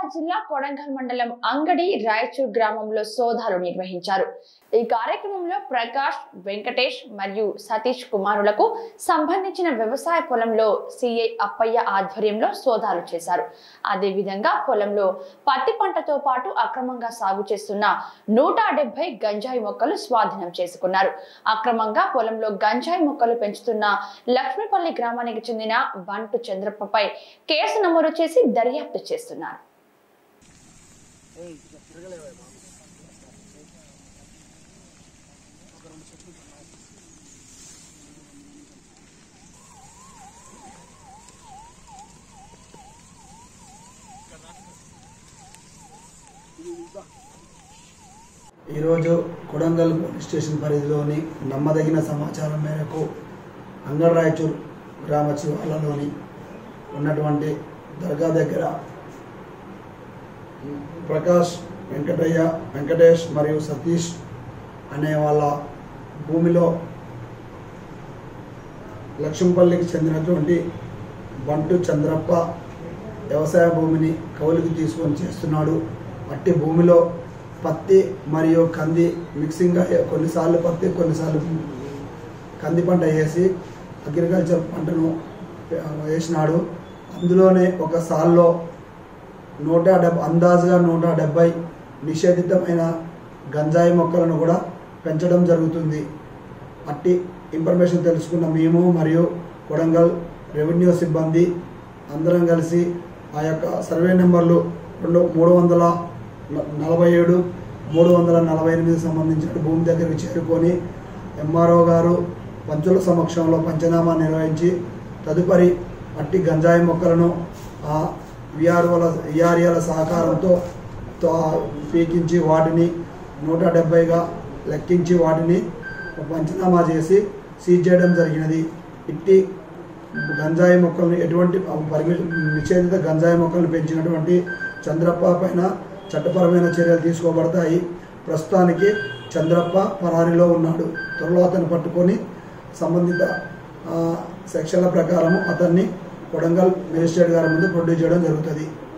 జిల్లా కొడంగల్ మండలం అంగడి రాయచూర్ గ్రామంలో సోదాలు నిర్వహించారు ఈ కార్యక్రమంలో ప్రకాష్ వెంకటేష్ మరియు సతీష్ కుమారులకు సంబంధించిన వ్యవసాయ పొలంలో సిఐ అప్పయ్య ఆధ్వర్యంలో సోదాలు చేశారు అదేవిధంగా పొలంలో పత్తి పంటతో పాటు అక్రమంగా సాగు చేస్తున్న నూట డెబ్బై గంజాయి మొక్కలు స్వాధీనం చేసుకున్నారు అక్రమంగా పొలంలో గంజాయి మొక్కలు పెంచుతున్న లక్ష్మీపల్లి గ్రామానికి చెందిన బంటు చంద్రప్పపై కేసు నమోదు చేసి దర్యాప్తు చేస్తున్నారు ఈరోజు కొడంగల్ పోలీస్ స్టేషన్ పరిధిలోని నమ్మదగిన సమాచారం మేరకు అంగడ్రాయచూర్ గ్రామ శివార్లలోని ఉన్నటువంటి దర్గా దగ్గర ప్రకాష్ వెంకటయ్య వెంకటేష్ మరియు సతీష్ అనే వాళ్ళ భూమిలో లక్ష్మపల్లికి చెందినటువంటి బంటు చంద్రప్ప వ్యవసాయ భూమిని కౌలుకి తీసుకొని చేస్తున్నాడు అట్టి భూమిలో పత్తి మరియు కంది మిక్సింగ్గా కొన్నిసార్లు పత్తి కొన్నిసార్లు కంది పంట వేసి అగ్రికల్చర్ పంటను వేసినాడు అందులోనే ఒక సాల్లో నూట డెబ్బై అందాజుగా నూట డెబ్బై నిషేధితమైన గంజాయి మొక్కలను కూడా పెంచడం జరుగుతుంది అట్టి ఇన్ఫర్మేషన్ తెలుసుకున్న మేము మరియు కొడంగల్ రెవెన్యూ సిబ్బంది అందరం కలిసి ఆ యొక్క సర్వే నెంబర్లు రెండు మూడు వందల న- నలభై ఏడు మూడు వందల నలభై ఎనిమిది సంబంధించిన భూమి దగ్గరికి చేరుకొని ఎంఆర్ఓ గారు పంచుల సమక్షంలో పంచనామా నిర్వహించి తదుపరి అట్టి గంజాయి మొక్కలను ఆ విఆర్ఓల విఆర్ఏల సహకారంతో తో పీకించి వాటిని నూట డెబ్బైగా లెక్కించి వాటిని పంచనామా చేసి సీజ్ చేయడం జరిగినది ఇట్టి గంజాయి మొక్కలను ఎటువంటి పరిమి నిషేధిత గంజాయి మొక్కలను పెంచినటువంటి చంద్రప్ప పైన చట్టపరమైన చర్యలు తీసుకోబడతాయి ప్రస్తుతానికి చంద్రప్ప పరారిలో ఉన్నాడు త్వరలో అతను పట్టుకొని సంబంధిత ఆ, సెక్షన్ల ప్రకారం అతన్ని కొడంగల్ మేజిస్ట్రేట్ గారి ముందు ప్రొడ్యూస్ చేయడం జరుగుతుంది